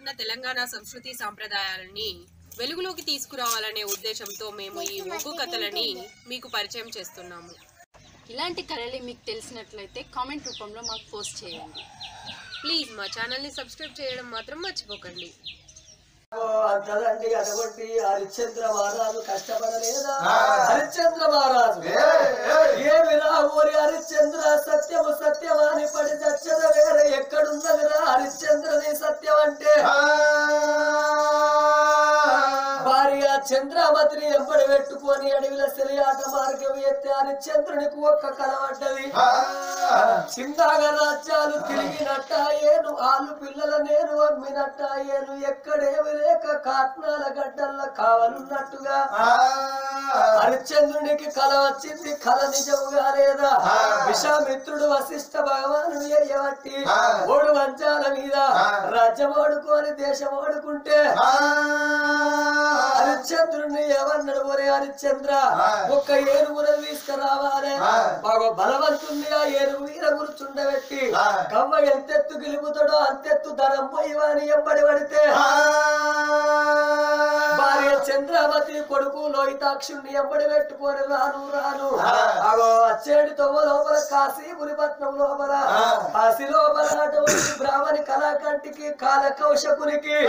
ఉన్న తెలంగాణ సంస్కృతి సాంప్రదాయాలని వెలుగులోకి తీసుకురావాలనే ఉద్దేశంతో మేము ఈ ఒగ్గు కథలని మీకు పరిచయం చేస్తున్నాము ఇలాంటి కళలు మీకు తెలిసినట్లయితే కామెంట్ రూపంలో మాకు పోస్ట్ చేయండి ప్లీజ్ మా ఛానల్ని సబ్స్క్రైబ్ చేయడం మాత్రం మర్చిపోకండి అంతదండి అటువంటి హరిశ్చంద్ర మహారాజు కష్టపడలేదా హరిశ్చంద్ర మహారాజు ఏమి రా ఓరి హరిశ్చంద్ర సత్యము సత్యమాని పడి చచ్చద వేరే ఎక్కడున్నదిరా హరిశ్చంద్రని సత్యం అంటే భార్య చంద్రామతిని ఎంబడి పెట్టుకొని అడవిల సెలియాట మార్గం ఎత్తే హరిశ్చంద్రునికి ఒక్క కలవడ్డది చిన్నగా రాజ్యాలు తిరిగినట్టాయేను ఆలు పిల్లల నేను అమ్మినట్టాయేను ఎక్కడేమి లేక కాట్నాల గడ్డల్ల కావాలన్నట్టుగా హరిశ్చంద్రునికి కల వచ్చింది కల నిజముగా లేదా విషామిత్రుడు వశిష్ఠ భగవాను ఎయ్యబట్టి ఓడు వంచాల మీద రాజ్యం ఓడుకొని దేశం ఓడుకుంటే హరిశ్చంద్రుడిని ఎవరినడు ఒరే హరిశ్చంద్ర ఒక్క ఏనుగును తీసుకురావాలి బాగా బలవంతుంది ఆ ఏనుగు మీద కూర్చుండబెట్టి కవ్వ ఎంతెత్తు గెలుపుతాడో అంతెత్తు ధనం పోయి వాని ఎంబడి పడితే భార్య చంద్రావతి కొడుకు లోహితాక్షుణ్ణి ఎంబడి పెట్టుకొని రాను రాను అగో అచ్చేడి తొవ్వ లోపల కాశీ పురిపట్నం లోపల కాశీ లోపల అటువంటి బ్రాహ్మణి కళాకంటికి కాల కౌశకునికి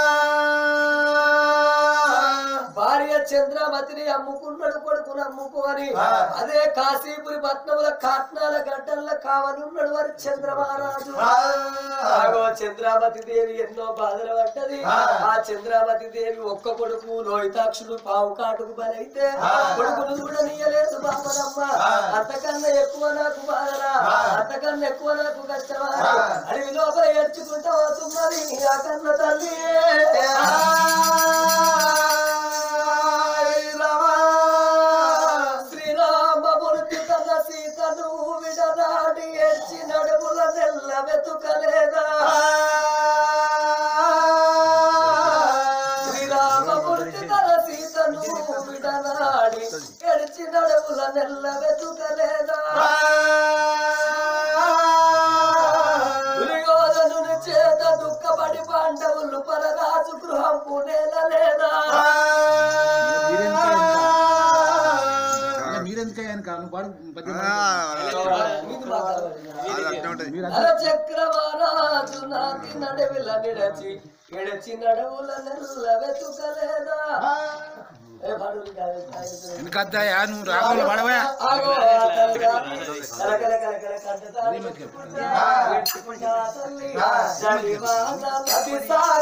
భార్య చంద్రమతిని అమ్ముకున్నాడు కొడుకును అమ్ముకోని అదే కాశీపురి పట్నంలో కాట్నాల గడ్డల్ల కావనున్నాడు వారి చంద్రమహారాజు ఆగో చంద్రామతి దేవి ఎన్నో బాధలు పడ్డది ఆ చంద్రామతి దేవి ఒక్క కొడుకు లోహితాక్షుడు పావు కాటుకు బలైతే కొడుకును చూడనీయలేదు బాబనమ్మ అంతకన్నా ఎక్కువ నాకు బాధరా అంతకన్నా ఎక్కువ నాకు కష్టమా అడవి లోపల ఏడ్చుకుంటా పోతున్నది ఆ కన్న తల్లి శ్రీరామమూర్తి తన సీతను విడనాడి ఏడ్చి నడుముల నెల్ల వెతుకలేదా శ్రీరామమూర్తి తన సీతను విడనాడి ఏడ్చి నడుముల నెల్ల వెతుకలేదా దుర్యోధనుని చేత దుఃఖపడి పాండవులు పరరాజు గృహం పునేలలేదా మీరెందుకయ్యాను కాను పాడు పద్యం నర చక్రవరాజు నాటి నడవిల నిడచి ఎడచి నడవుల నెల్ల వెతుకలేదా ఏ పాడులు కాదు, కాదు. వెనకద్దయ్యా నువ్వు రాకుండా పడవా ఆగో ఆ తల్లిగా, కలకల కలకల కంటతాడి ఎత్తుకుంటా తల్లి, జడివాన నది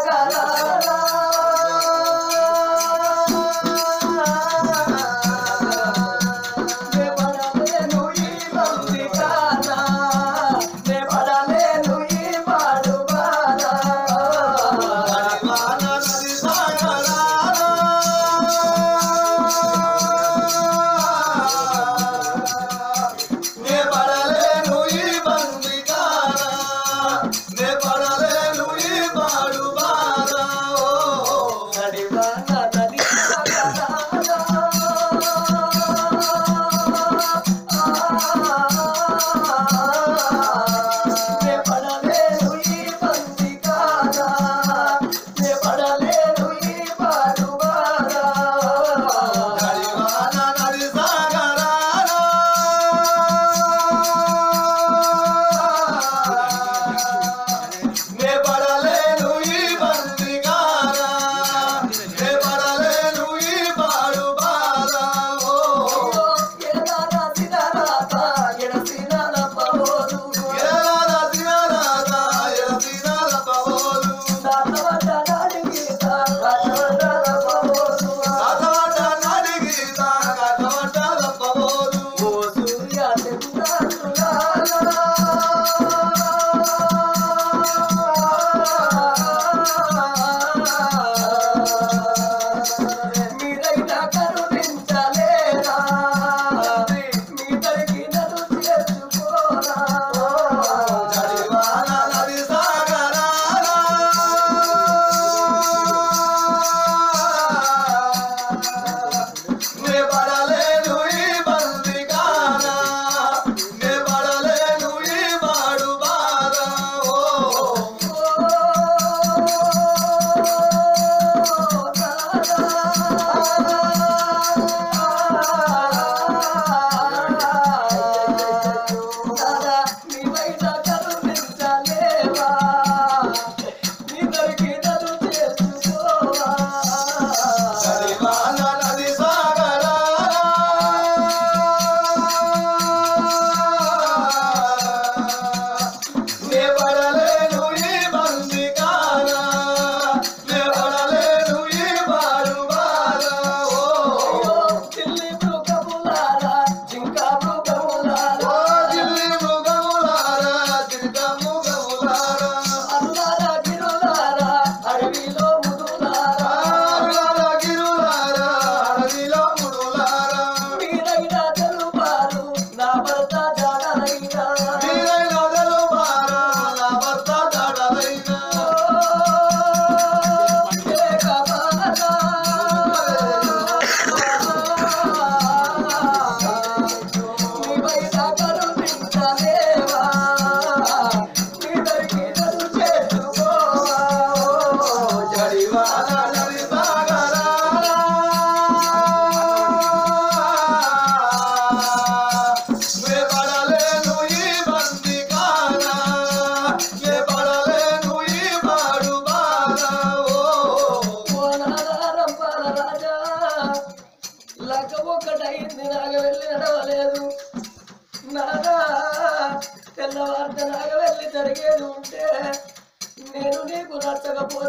సాగరా. నే పడలేను ఈ బందికానా, నే పడలేను ఈ పాడుబానా. నే పడలేను ఈ బందికాన నే పడలేను ఈ పాడుబా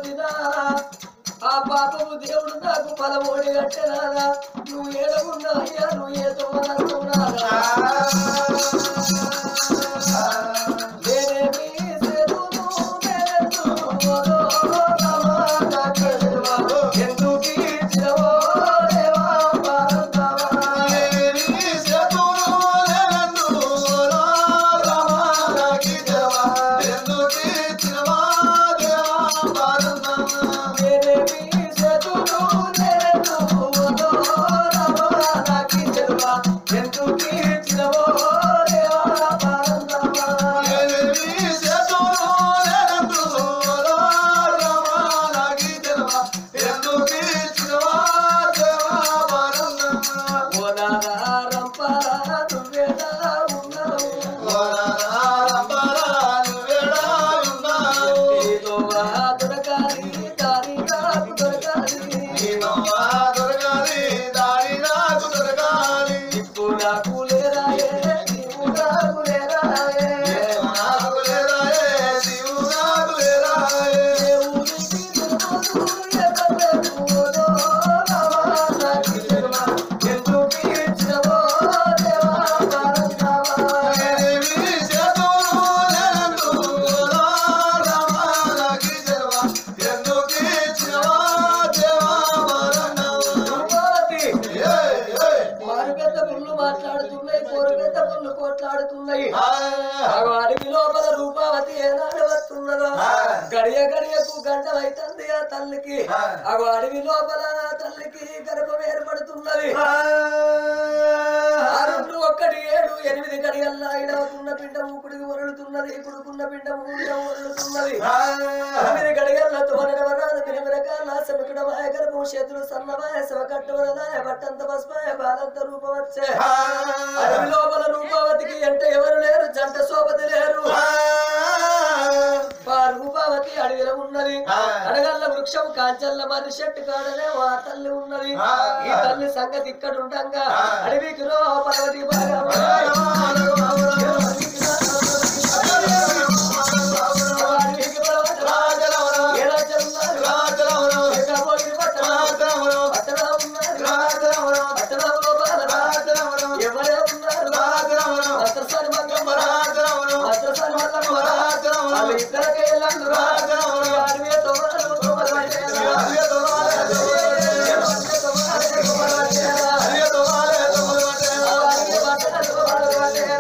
వదినా ఆ పాపము దేవుడు నాకు ఫలమోడి కట్టెనాదా నువ్వు ఏడవున్నాయ్యా నువ్వు ఏ తోమనంటున్నారా నేనేమి చేతును నేనెందుకు రామా నాకెదువా? ఎందుకు ఇచ్చినవో దేవా భారతమా? నేనేమి చేతును నేనెందుకు రామా నాకెదువా? ఎందుకు ఇచ్చినవో దేవా భారతమా? ఓనారంపరా నువ్వేనా ఉన్నావు ఏదో దొరకాలి దారి నాకు దొరకాలి ఇప్పుడు నాకు లేరాయే నీవు నాకు లేరాయే దేవునికి తెలుసు ఎక్కడెక్కడో రావా నాకు తెలువా. ఎందుకు ఇచ్చినవో దేవా భారతమా. రూపావతి, మారుపెద్ద పుల్లు మాట్లాడుతున్నాయి కోరుపెద్ద పుల్లు కోట్లాడుతున్నాయి ఆగో అడవి లోపల రూపావతి ఏనాడు వస్తున్నదో గడియ గడియకు గంట అవుతుంది ఆ తల్లికి అగో అడవి లోపల ఆ తల్లికి గర్భం ఏర్పడుతున్నది ఆ రెండు ఒక్కటి ఏడు ఎనిమిది గడియల్లా ఇడవకున్న పిండ మూకుడికి ఒరలుతున్నది కుడుకున్న పిండ మూడిన ఒరలుతున్నది తొమ్మిది గడియల్ల తోరణవరాలు మిరమిరకాల శమకుడమాయ గర్భం చేతులు సన్నమాయ శమకట్టవరదాయ బట్టంత పసుపాయ బాలంత రూపవచ్చే అడవి లోపల రూపావతికి అంటే ఎవరు లేరు జంట సోపతి లేరు ఆ రూపావతి అడవిలో ఉన్నది అడగల్ల వృక్షం కాంచల్ల మరి చెట్టు కాడనే ఆ తల్లి ఉన్నది ఈ తల్లి సంగతి ఇక్కడ ఉండంగా అడవికి రో పర్వతి బాగా అడవికి పర్వత ఏ రాజ్యం ఉన్నారు? ఏ కాబోయి పట్టణం? పట్టణం ఉన్నారు. పట్టణం లోపల ఎవరే ఉన్నారు? మంత్రసాని మంగమ్మ మంత్రసాని మల్లమ్మ వాళ్ళు ఇద్దరికే వెళ్ళండు రా. అడవిలో తోమలు తోమలు పట్టేరా. అడవిలో తోమలు పట్టేరా. అడవిలో పట్టణాలు తోమలు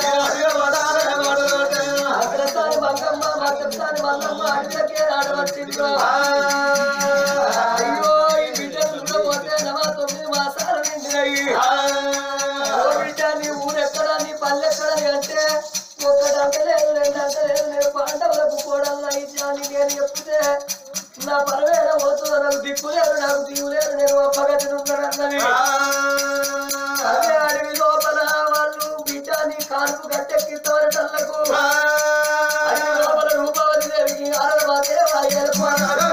పట్టేరా. మంత్రసాని మంగమ్మ మంత్రసాని మల్లమ్మ అడవిలోకే ఆడవచ్చిండ్రు. అయ్యో ఈ బిడ్డలు పోతే నవ తొమ్మిది మాసాలు నిండినాయి ఓ బిడ్డ నీ ఊరెక్కడ నీ పల్లెక్కడ అంటే ఒక్కడంట లేదు రెండంట లేదు నేను పాండవులకు కోడల్లా ఇచ్చాను నేను చెప్తే నా పరవేడ పోతుందో నాకు దిక్కు లేదు నాకు దిగు లేదు నేను అప్పగతిని ఉన్నానన్నది అదే అడవి లోపల వాళ్ళు బిడ్డ నీ కాలుపు గట్టెక్కి తోరటల్లకు అడవి లోపల రూపవతి దేవికి ఆరవదేవా ఏర్పాటు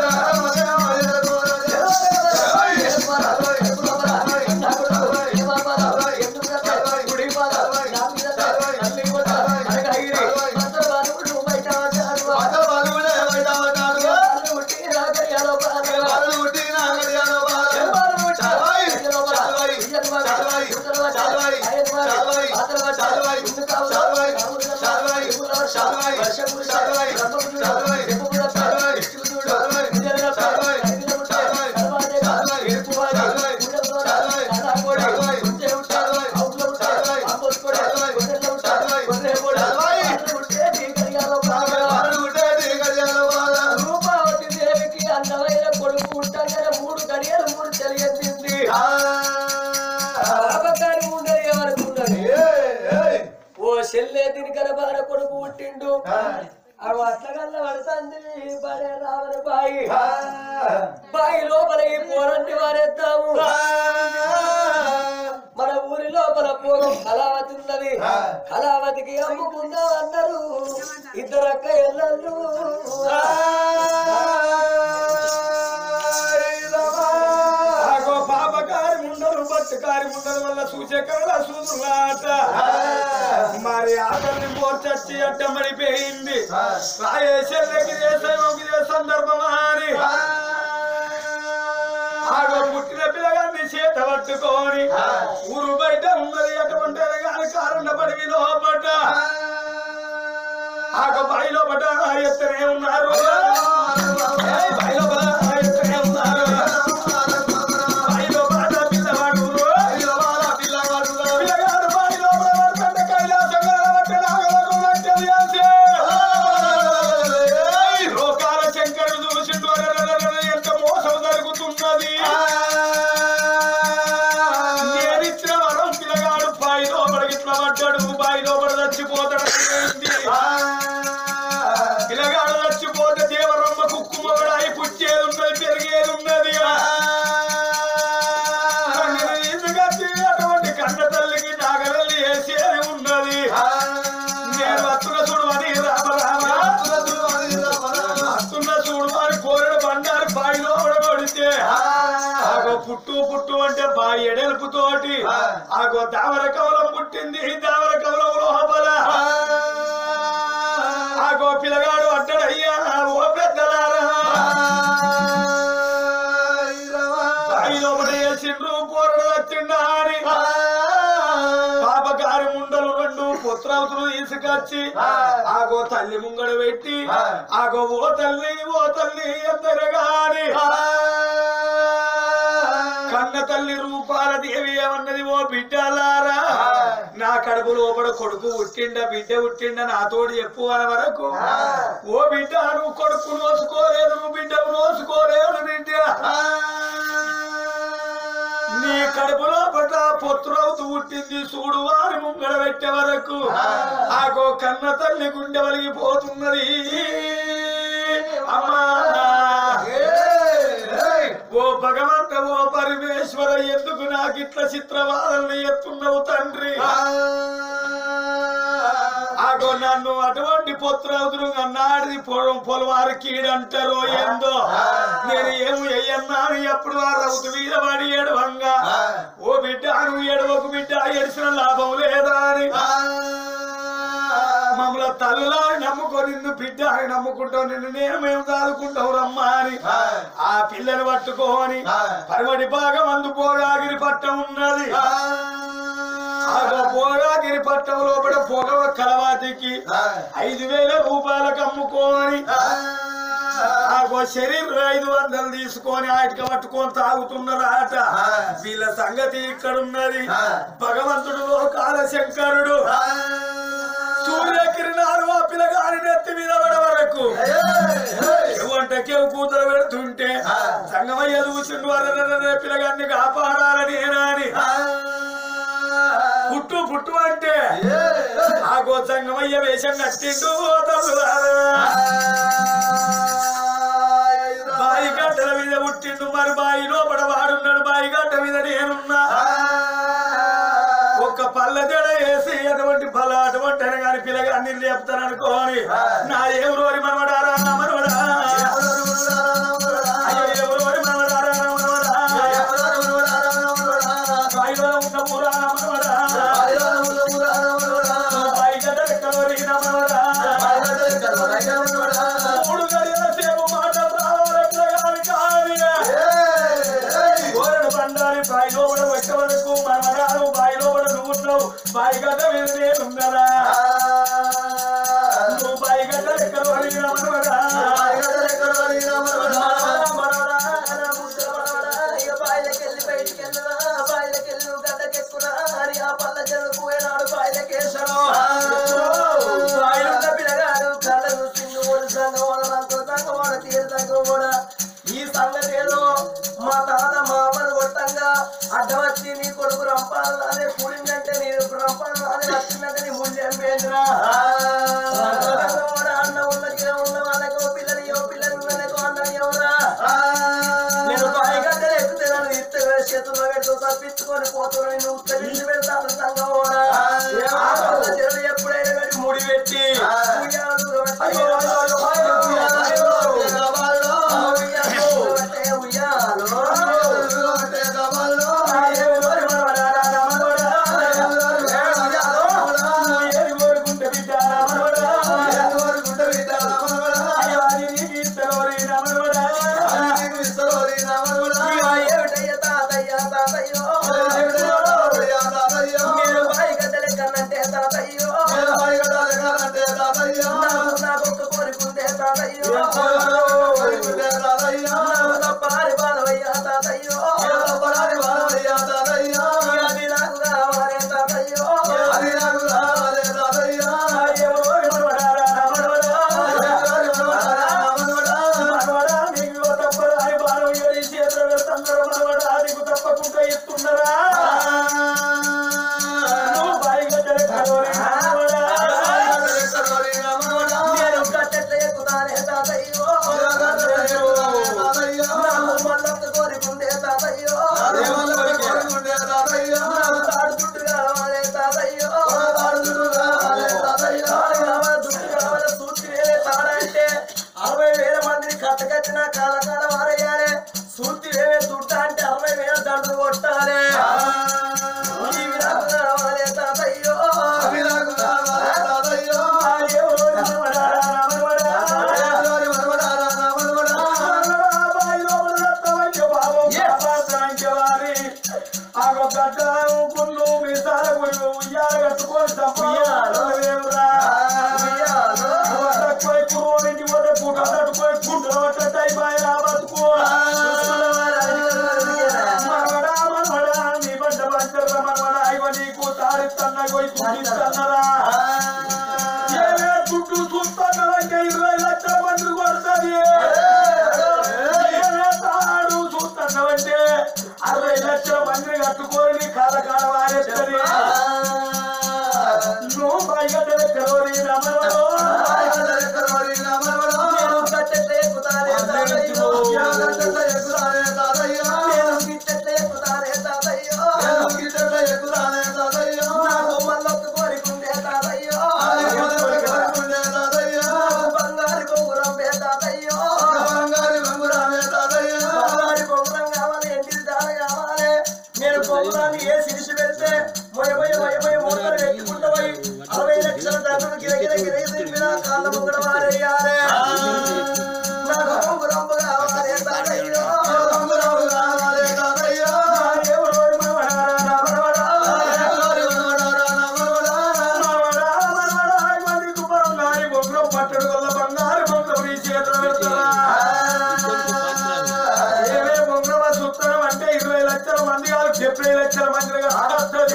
రూపావతి దేవికి అందమైన కొడుకు ఉంటంగానే మూడు గడియలు మూడు తెలియజేసింది బాబగారి ఉండదు ఏమనుకున్నది ఓ చెల్లె దీని కనబార కొడుకు పుట్టిండు అవి అట్లగల్ల పడుతుంది బడే రావణ బాయి బాయి లోపల ఈ పోరంటి వారేద్దాము మన ఊరి లోపల పూర్వం కళావతి ఉన్నది కళావతికి అమ్ముకుందాం అన్నారు ఇద్దరు అక్క ఎల్లళ్ళు ఆగో పాపకారి ఉండరు బట్టుకారి ఉండరు వల్ల సూచకరల సూదులాట మరి ఆకలిని పోర్చచ్చి అడ్డమడిపోయింది రాయేశ్వరికి సందర్భమా అని చేత పట్టుకొని ఊరు బయట ఉన్నది అటువంటి కానీ కారణ పడి లోపట ఆక బాయిలో పట ఎత్తనే ఉన్నారు ఏయ్, బాయిలో పట ఎత్తనే ఉన్నారు బాయిలో పట పిల్లవాడు పిల్లగాడు బాయిలో పడబడుతుంటే కైలాసం కలబట్టే నాగలకు నట్టెలు చేసే. ఏయ్, లోకాల శంకరుడు చూసిండు అరెరెరెరె, ఎంత మోసం జరుగుతున్నది నేనిచ్చిన వరం పిల్లగాడు బాయిలో పడగిట్ల పడ్డాడు బాయిలో పడ చచ్చిపోతాడు అయింది. పిల్లగాడు చచ్చిపోతే దేవరమ్మ కుక్కుమగడాయి పుచ్చేది ఉన్నది పెరిగేది ఉన్నది కన్నెలు ఈదుగచ్చి అటువంటి కన్న తల్లికి నాగలల్లి వేసేది ఉన్నది నేను వస్తున్న చూడు అని రామ రామ వస్తున్న చూడు అని కోరడు బండారు బాయిలో పడబడితే ఆగో పుట్టు పుట్టు అంటే బాయి ఎడెలుపుతోటి ఆగో దావర కవలం పుట్టింది దావర కవలం లోపల ఆగో పిల్లగాడు అడ్డడయ్యా ఓ పెద్దలారా బాయిలో పడేసిండ్రు పోరడు వచ్చిండా అని పాపగారి ముండలు రెండు పుత్రవతులు తీసుకొచ్చి ఆగో తల్లి ముంగడు పెట్టి ఆగో ఓ తల్లి ఓ తల్లి ఎందరు గాని కన్న తల్లి రూపాల దేవి ఏమన్నది ఓ బిడ్డలారా నా కడుపు లోపల కొడుకు పుట్టిండ బిడ్డ పుట్టిండ నాతోడు చెప్పు అనే వరకు ఓ బిడ్డ నువ్వు కొడుకు నోసుకోలేదు నువ్వు బిడ్డ నోసుకోలేదు బిడ్డ నీ కడుపులో పట పొత్తురవుతూ పుట్టింది చూడు వారి ముంగడ పెట్టే వరకు ఆగో కన్న తల్లి గుండె వలిగిపోతున్నది అమ్మా ఓ భగవంత ఓ పరమేశ్వర ఎందుకు నాకు ఇట్ల చిత్రవాదల్ని ఎత్తున్నావు తండ్రి ఆగో నన్ను అటువంటి పొత్రవుతురు నాడిది పొలం పొలవారు కీడంటారో ఏందో నేను ఏమి అయ్యన్నాను ఎప్పుడు ఆ రౌతు మీద పడి ఏడవంగా ఓ బిడ్డ నువ్వు ఏడవకు బిడ్డ ఎడిసిన లాభం లేదా అని మమ్మల్ని తల్లులా నమ్ముకొని నిన్ను బిడ్డ అని నమ్ముకుంటావు నిన్ను నేను మేము దాదుకుంటావు రమ్మా అని ఆ పిల్లని పట్టుకోని పరమడి భాగం అందు పోగాగిరి పట్టం ఉన్నది ఆ పోగాగిరి పట్టం లోపల పొగ కలవాతికి ఐదు వేల రూపాయలకు అమ్ముకోని ఆ శరీరం ఐదు వందలు తీసుకొని ఆయటకి పట్టుకొని తాగుతున్నారాట వీళ్ళ సంగతి ఇక్కడ ఉన్నది భగవంతుడు లోకాల శంకరుడు సూర్యకిరణాలు ఆ పిల్లగాని నెత్తి మీద పడ వరకు వంటకేవు కూతురు పెడుతుంటే సంగమయ్య చూసిండు అరే పిల్లగాన్ని కాపాడాలని ఏనాని పుట్టు పుట్టు అంటే ఆ గోచంగమయ్య వేషం కట్టిండు ఓ తల్లులారా. బాయి గడ్డల మీద పుట్టిండు మరి బాయి లోపల వాడున్నాడు బాయి గడ్డ మీద నేనున్నా ఒక్క పళ్ళ జడ వేసి అటువంటి పళ్ళ అటువంటి అనగాని పిల్లగాన్ని లేపుతాను అనుకోని నా ఎవరు వరి మనవడారా నా మనవడా అయ్యో ఎవరు వరి మనవడారా నా మనవడా బాయిలో ఉన్న పూరా నా మనవడా బాయి గడ్డ ఎక్కడ వరికి నా మనవడా మూడు గడియల సేపు మాటలు రావాలి పిల్లగాని కాని గోరడు బండారి బాయి లోపల వచ్చే వరకు మనవరాలు బాయి లోపల నువ్వు ఉన్నావు బాయి గడ్డ మీద నేనున్నరా నువ్వు బాయి గడ్డ ఎక్కడ వరికి నా మనవడా మనవడా, మనవడా, నా ముద్దుల మనవడా, ఇక బాయిలకెళ్ళి బయటికెళ్ళరా, బాయిలకెళ్ళి నువ్వు గడ్డకెక్కురా, అని ఆ పళ్ళ చెరుకు ఏనాడు బాయిలకేసరు. బాయిలున్న పిల్లగాడు కళ్ళ చూసిండు, ఒడి సంగం, ఒడ రంగు సంగం, ఒడ తీరు సంగం కూడా. ఈ సంగతి ఏదో మా తాత మా అమ్మను కొట్టంగా అడ్డం వచ్చి నీ కొడుకు రంపాలు అదే కూడిందంటే నేను రంపాలు అదే వచ్చిందంటే నీ ముందు ఎంపేంద్రా అన్న ఉన్నది ఉన్న వాళ్ళకో పిల్లలు ఏ పిల్లలు ఉన్నదకో అన్నది ఎవరా నేను బాయిగడ్డలు ఎక్కితే నన్ను ఇస్తే చేతుల్లో పెడుతూ తప్పించుకొని పోతున్నాను నువ్వు తెలిసి పెడతాను సంగం కూడా చెరువు ఎప్పుడైనా పెట్టి ముడి పెట్టి ఉయ్యాలు పెట్టి ఉయ్యాలు పెట్టే ఉయ్యాలు ఏది కోరుకుంటే బిడ్డ ఏమిటయ్య తాతయ్య తాతయ్య ఇస్తున్నారా నువ్వు బాయిగడ్డల కరోరి నామడా. నేను కట్టెట్ల ఎక్కుతానే తాతయ్యో నాకు మల్లొక్క కోరికుండే తాతయ్యో నాకు తాడు చుట్టూ కావాలే తాతయ్యో కావాలి, దుడ్డు కావాలి, సూచి వేలే తాడంటే అరవై వేల మందిని కట్టకట్టిన కాల కాల వారయ్యాలే సూచి వేలే దుడ్డ అంటే అరవై వేల దండలు కొట్టాలి ఈ విరాకు కావాలే తాతయ్యో ఆ ఎవరో నమ్మడా, నమ్మడా. చుట్టూ చూస్తానంటే ఇరవై లక్షల మంది కొడుతుంది ఏమేస్తాడు చూస్తున్నావంటే అరవై లక్షల మందిని కట్టుకొని కాల కాల వారేస్తుంది నువ్వు పైగా కరోరి నమ్మలో నేను కట్టెట్ల ఎక్కుతానే తాతయ్యో నేను గిట్టెట్ల ఎక్కుతానే తాతయ్యో నాకు మల్లొక్క కోరికుండే తాతయ్యో నాకు బంగారు గోపురం పే తాతయ్యో బంగారు గోపురం కావాలి ఎంటిది దాన కావాలి నేను గోపురాన్ని ఏ సిరిసి పెడితే మొయ మొయ మొయ మొయ మూటలు పెట్టుకుంటూ పోయి అరవై లక్షల దండలు గిరగిర గిరగిర కాళ్ళ ముగ్గడ వారేయాలి నాకు రంగు రంగు కావాలి తాతయ్యో ఎవరోడు మనవడా, నా మనవడా. మనవడా, మనవడా, మందికి బంగారు బొంగురం పట్టడు వల్ల బంగారు బొంగురం నీ చేతిలో పెడతారా? ఏమే బొంగురం చూస్తున్నాం అంటే ఇరవై లక్షల మంది కాదు డెబ్బై లక్షల మందిగా వస్తుంది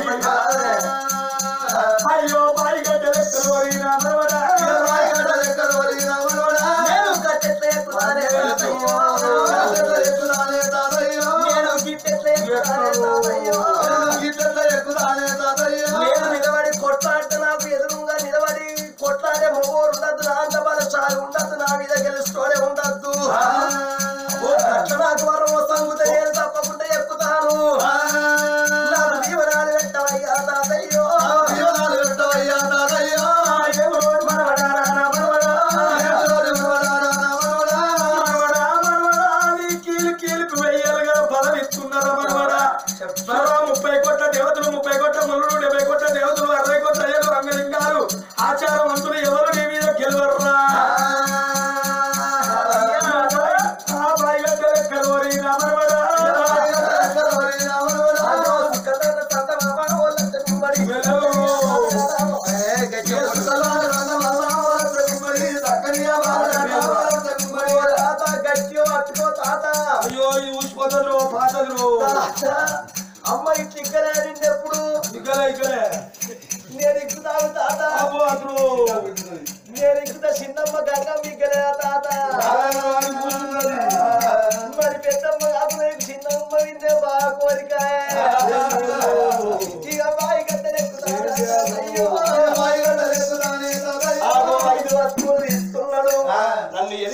అయ్యో బాయిగడ్డ లెక్కలు వరి నా మనవడా. నేను కట్టెట్ల ఎక్కుతానే తాతయ్యో. నేను గిట్టెట్ల ఎక్కుతానే తాతయ్యో. నేను నిలబడి కొట్లాడితే నాకు ఎదురుగా నిలబడి కొట్లాడే మొగోరు ఉండద్దు నా అంత బాధ చాలు ఉండద్దు నా మీద గెలుస్తూనే ఉండద్దు ఓ కట్ట నాకు వరం సంగుతే నేను తప్పకుండా ఎక్కుతాను నాకు దీవనాలు పెట్టవయ్యా తాతయ్యో ఎవరో మనవడా, నా మనవడా. మనవడా, మనవడా, నీ కీలు కీలుకు వెయ్యాలిగా బలం ఇస్తున్నారా మనవడా మనవడా, ముప్పై కోట్ల దేవతలు ముప్పై కోట్ల మునులు డెబ్బై కోట్ల దేవతలు అరవై కోట్ల అయ్యలు రంగలింగాలు ఆచారవంతులు ఎవరు నీ మీద గెలవర్రా ఆ బాయిగా తెలక్కలోరి నా మనవడా. అయ్యో, సిక్కదన్న సంత మామ వాళ్ళంతా కుమ్మడి. ఓ తాత గట్టిగా పట్టుకో తాత అయ్యో ఈ ఊసిపోతారు పాతలు తాత, అమ్మ ఇట్లా ఇక్కడ ఎప్పుడు ఇక్కడ ఇక్కడే నేను ఎక్కుతాను తాత అబ్బో అతను నేను ఎక్కుతా చిన్నమ్మ గంగ మిగ్గలేదా తాత నారాయణవాడి కూర్చున్నది మరి పెద్దమ్మ కాకుండా చిన్నమ్మ విందే బాగా కోరిక